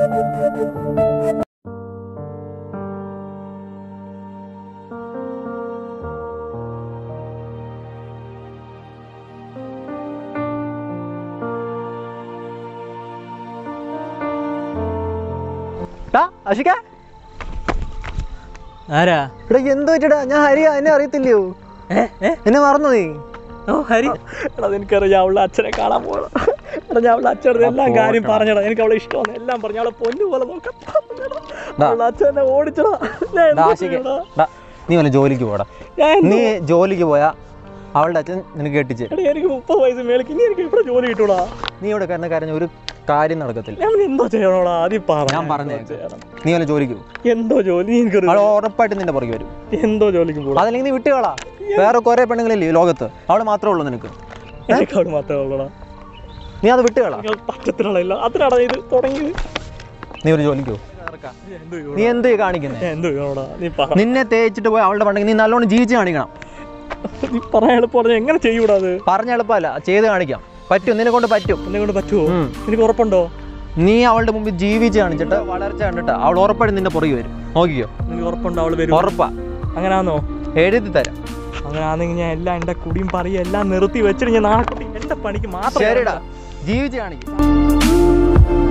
അശിക ആരാ ഇവിടെ എന്തോ വെച്ചിടാ ഞാൻ ഹരിയ എന്നെ അറിയത്തില്ലയോ ഏ ഏ എന്നെ മറന്നു നീ ഓ ഹരി എടാ എനിക്കറിയാം അവളുടെ അച്ഛനെ കാണാൻ പോകണം എടാ ഞാൻ അവളുടെ അച്ഛനോട് എല്ലാം കാര്യം പറഞ്ഞടാ എനിക്ക് അവളെ ഇഷ്ടമാണ് എല്ലാം പറഞ്ഞു അവളെ പൊന്നു പോലെ നോക്കാം ദാ. അവളുടെ അച്ഛനെ ഓടിച്ചടാ ഞാൻ ഡാ, എന്ത് ആശിക, ചെയ്യടാ? ഡാ, നീ വല്ല ജോലിക്ക് പോടാ ഞാൻ എന്ത് നീ ജോലിക്ക് പോയാ അവളുടെ അച്ഛൻ നിനക്ക് കെട്ടിച്ച് എടാ എനിക്ക് മുപ്പത് വയസ്സ് മേലേക്ക് ഇനി എനിക്ക് ഇവിടെ ജോലി കിട്ടൂടാ നീ ഇവിടെ കരുന്ന കരഞ്ഞ ഒരു കാര്യം നടക്കത്തില്ല ഞാൻ എന്തോ ചെയ്യണോടാ ആദ്യം പറ ഞാൻ പറഞ്ഞേക്കാം. നീ വല്ല ജോലിക്ക് പോകും എന്തോ ജോലി എനിക്കൊരു അവൾ ഉറപ്പായിട്ട് നിന്റെ പുറകെ വരും എന്തോ ജോലിക്ക് പോടാ അതല്ലെങ്കിൽ നീ വിട്ടുകളാ വേറെ കുറെ പെണ്ണുങ്ങളില്ലേ ഈ ലോകത്ത് അവള് മാത്രമേ ഉള്ളൂ നിനക്ക് എനിക്ക് അവിടെ മാത്രമേ ഉള്ളൂടാ നീ അത് വിട്ടുകളാ നിങ്ങൾ പറ്റത്തിലുള്ള ഇല്ല അതിനാടാ ഇത് തുടങ്ങിയത് നീ ഒരു ജോലിക്ക് പോകും എന്തോ ചെയ്യണം? നീ എന്ത് കാണിക്കുന്നേ ഞാൻ എന്തോ ചെയ്യണോടാ നീ പറ നിന്നെ തേച്ചിട്ട് പോയി അവളുടെ പണ്ടെങ്കിൽ നീ നല്ലോണം ജീവിച്ച് കാണിക്കണം നീ പറയാൻ എളുപ്പം പറഞ്ഞാൽ എങ്ങനെ ചെയ്യൂടാ അത് പറഞ്ഞ എളുപ്പമല്ല ചെയ്ത് കാണിക്കാം പറ്റും നിന്നെ കൊണ്ട് പറ്റും എന്നെ കൊണ്ട് പറ്റുമോ ഉം. എനിക്ക് ഉറപ്പുണ്ടോ നീ അവളുടെ മുമ്പിൽ ജീവിച്ച് കാണിച്ചിട്ട് വളർച്ച കണ്ടിട്ട് അവൾ ഉറപ്പായിട്ട് നിന്റെ പുറകെ വരും നോക്കിക്കോ എനിക്ക് ഉറപ്പുണ്ടോ അവള് വരും ഉറപ്പാ അങ്ങനാന്നോ എഴുതി തരാം അങ്ങനാണെങ്കിൽ ഞാൻ എല്ലാം എന്റെ കുടിയും പറയും എല്ലാം നിർത്തി വെച്ചിട്ട് ഞാൻ നാട്ടിൽ എന്റെ പണിക്ക് മാത്രം ശരിടാ ജീവിച്ച് കാണിക്കും